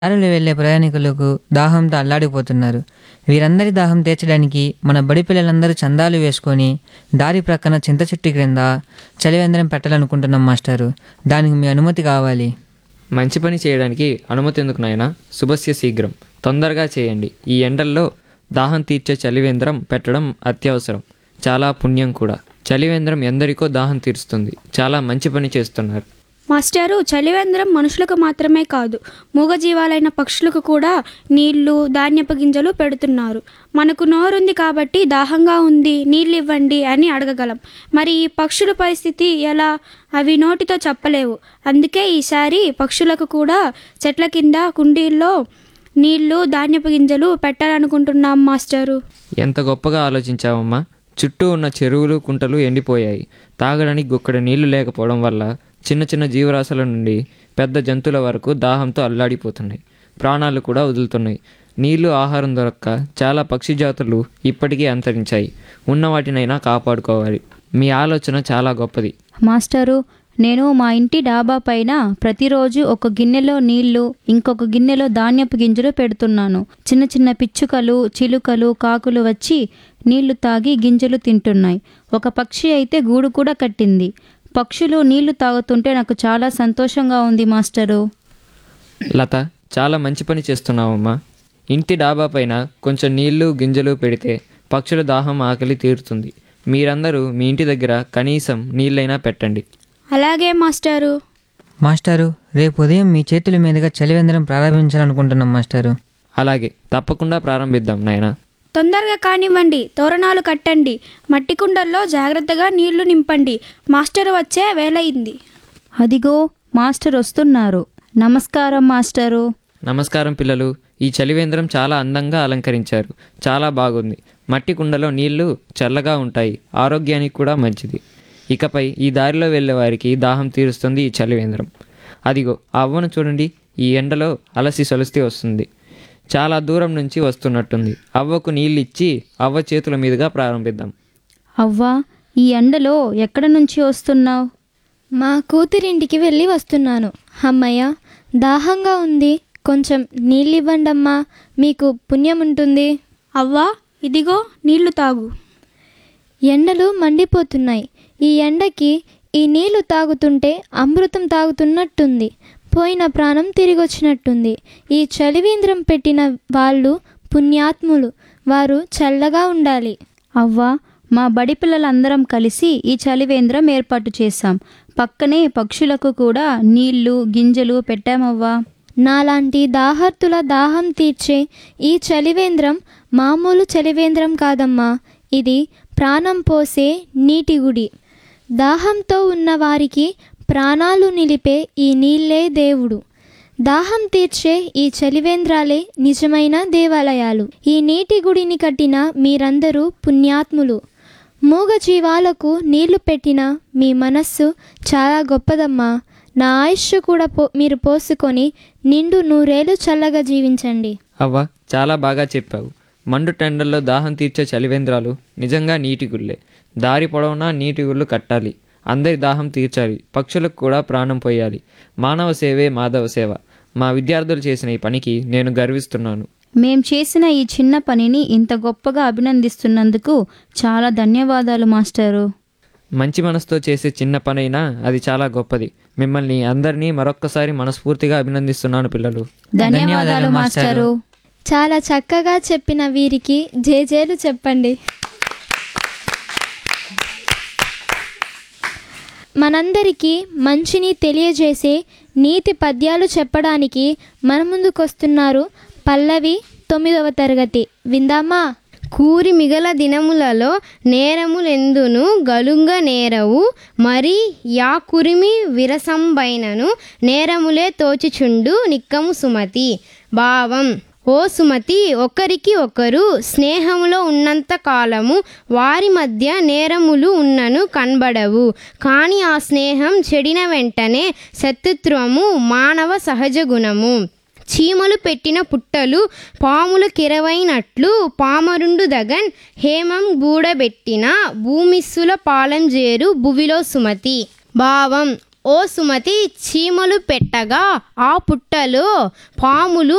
దారిలో వెళ్లే ప్రయాణికులకు దాహంతో అల్లాడిపోతున్నారు వీరందరి దాహం తీర్చడానికి మన బడి పిల్లలందరూ చందాలు వేసుకొని దారి ప్రక్కన చింత చెట్టు క్రింద చలివేంద్రం పెట్టాలనుకుంటున్నాం మాస్టారు దానికి మీ అనుమతి కావాలి మంచి పని చేయడానికి అనుమతి ఎందుకు నాయనా శుభస్య శీఘ్రం తొందరగా చేయండి ఈ ఎండల్లో దాహం తీర్చే చలివేంద్రం పెట్టడం అత్యవసరం చాలా పుణ్యం కూడా చలివేంద్రం ఎందరికో దాహం తీరుస్తుంది చాలా మంచి పని చేస్తున్నారు మాస్టారు చలివేంద్రం మనుషులకు మాత్రమే కాదు మూగజీవాలైన పక్షులకు కూడా నీళ్లు ధాన్యపు గింజలు పెడుతున్నారు మనకు నోరుంది కాబట్టి దాహంగా ఉంది నీళ్ళు ఇవ్వండి అని అడగగలం మరి ఈ పక్షుల పరిస్థితి ఎలా అవి నోటితో చెప్పలేవు అందుకే ఈసారి పక్షులకు కూడా చెట్ల కింద కుండీల్లో నీళ్లు ధాన్యపు గింజలు పెట్టాలనుకుంటున్నాం మాస్టారు ఎంత గొప్పగా ఆలోచించావమ్మా చుట్టూ ఉన్న చెరువులు కుంటలు ఎండిపోయాయి తాగడానికి గుక్కడి నీళ్లు లేకపోవడం వల్ల చిన్న చిన్న జీవరాశుల నుండి పెద్ద జంతువుల వరకు దాహంతో అల్లాడిపోతున్నాయి ప్రాణాలు కూడా వదులుతున్నాయి నీళ్లు ఆహారం దొరక్క చాలా పక్షి జాతులు ఇప్పటికీ అంతరించాయి ఉన్న వాటినైనా కాపాడుకోవాలి మీ ఆలోచన చాలా గొప్పది మాస్టరు నేను మా ఇంటి డాబా పైన ప్రతిరోజు ఒక గిన్నెలో నీళ్లు ఇంకొక గిన్నెలో ధాన్యపు గింజలు పెడుతున్నాను చిన్న చిన్న పిచ్చుకలు చిలుకలు కాకులు వచ్చి నీళ్లు తాగి గింజలు తింటున్నాయి ఒక పక్షి అయితే గూడు కూడా కట్టింది పక్షులు నీళ్లు తాగుతుంటే నాకు చాలా సంతోషంగా ఉంది మాస్టరు లత చాలా మంచి పని చేస్తున్నావమ్మా ఇంటి డాబా పైన కొంచెం నీళ్లు గింజలు పెడితే పక్షుల దాహం ఆకలి తీరుతుంది మీరందరూ మీ ఇంటి దగ్గర కనీసం నీళ్ళైనా పెట్టండి అలాగే మాస్టారు మాస్టారు రేపు ఉదయం మీ చేతుల మీదుగా చలివేంద్రం ప్రారంభించాలనుకుంటున్నాం మాస్టారు అలాగే తప్పకుండా ప్రారంభిద్దాం నాయనా తొందరగా కానివ్వండి తోరణాలు కట్టండి మట్టి కుండల్లో జాగ్రత్తగా నీళ్లు నింపండి మాస్టర్ వచ్చే వేలయింది అదిగో మాస్టర్ వస్తున్నారు నమస్కారం మాస్టరు నమస్కారం పిల్లలు ఈ చలివేంద్రం చాలా అందంగా అలంకరించారు చాలా బాగుంది మట్టి కుండలో నీళ్లు చల్లగా ఉంటాయి ఆరోగ్యానికి కూడా మంచిది ఇకపై ఈ దారిలో వెళ్ళే వారికి దాహం తీరుస్తుంది ఈ చలివేంద్రం అదిగో ఆ అవ్వను చూడండి ఈ ఎండలో అలసి సొలిస్తే వస్తుంది చాలా దూరం నుంచి వస్తున్నట్టుంది అవ్వకు నీళ్ళు ఇచ్చి అవ్వ చేతుల మీదుగా ప్రారంభిద్దాం అవ్వా ఈ ఎండలో ఎక్కడ నుంచి వస్తున్నావు మా కూతురింటికి వెళ్ళి వస్తున్నాను అమ్మయ్య దాహంగా ఉంది కొంచెం నీళ్ళివ్వండమ్మా మీకు పుణ్యం ఉంటుంది అవ్వా ఇదిగో నీళ్లు తాగు ఎండలు మండిపోతున్నాయి ఈ ఎండకి ఈ నీళ్లు తాగుతుంటే అమృతం తాగుతున్నట్టుంది పోయిన ప్రాణం తిరిగొచ్చినట్టుంది ఈ చలివేంద్రం పెట్టిన వాళ్ళు పుణ్యాత్ములు వారు చల్లగా ఉండాలి అవ్వా మా బడి పిల్లలందరం కలిసి ఈ చలివేంద్రం ఏర్పాటు చేశాం పక్కనే పక్షులకు కూడా నీళ్లు గింజలు పెట్టామవ్వా నాలాంటి దాహర్తుల దాహం తీర్చే ఈ చలివేంద్రం మామూలు చలివేంద్రం కాదమ్మా ఇది ప్రాణం పోసే నీటి గుడి దాహంతో ఉన్న వారికి ప్రాణాలు నిలిపే ఈ నీళ్ళే దేవుడు దాహం తీర్చే ఈ చలివేంద్రాలే నిజమైన దేవాలయాలు ఈ నీటి గుడిని కట్టిన మీరందరూ పుణ్యాత్ములు మూగ జీవాలకు నీళ్లు పెట్టిన మీ మనస్సు చాలా గొప్పదమ్మా నా ఆయుష్ కూడా పో మీరు పోసుకొని నిండు నూరేళ్ళు చల్లగా జీవించండి అవ్వ చాలా బాగా చెప్పావు మండు టెండల్లో దాహం తీర్చే చలివేంద్రాలు నిజంగా నీటి గుళ్ళే దారి పొడవునా నీటి గుళ్ళు కట్టాలి అందరి దాహం తీర్చాలి పక్షులకు కూడా ప్రాణం పోయాలి మానవ సేవే మాధవ సేవ మా విద్యార్థులు చేసిన ఈ పనికి నేను గర్విస్తున్నాను మేం చేసిన ఈ చిన్న పనిని ఇంత గొప్పగా అభినందిస్తున్నందుకు చాలా ధన్యవాదాలు మాస్టరు మంచి మనసుతో చేసే చిన్న పనైనా అది చాలా గొప్పది మిమ్మల్ని అందరినీ మరొక్కసారి మనస్ఫూర్తిగా అభినందిస్తున్నాను పిల్లలు ధన్యవాదాలు మాస్టరు చాలా చక్కగా చెప్పిన వీరికి జేజేలు చెప్పండి మనందరికీ మంచిని తెలియజేసే నీతి పద్యాలు చెప్పడానికి మన ముందుకొస్తున్నారు పల్లవి తొమ్మిదవ తరగతి విందామా కూరి మిగల దినములలో నేరములెందును గలుంగ నేరవు మరి యా కురిమి విరసంబైనను నేరములే తోచుచుండు నిక్కము సుమతి భావం ఓ సుమతి ఒకరికి ఒకరు స్నేహములో ఉన్నంత కాలము వారి మధ్య నేరములు ఉన్నను కనబడవు కానీ ఆ స్నేహం చెడిన వెంటనే శత్రుత్వము మానవ సహజ గుణము చీమలు పెట్టిన పుట్టలు పాములు కిరవైనట్లు పామరుండు దగన్ హేమం గూడబెట్టిన భూమిస్సుల పాలెం జేరు భువిలో సుమతి భావం ఓ సుమతి చీమలు పెట్టగా ఆ పుట్టలో పాములు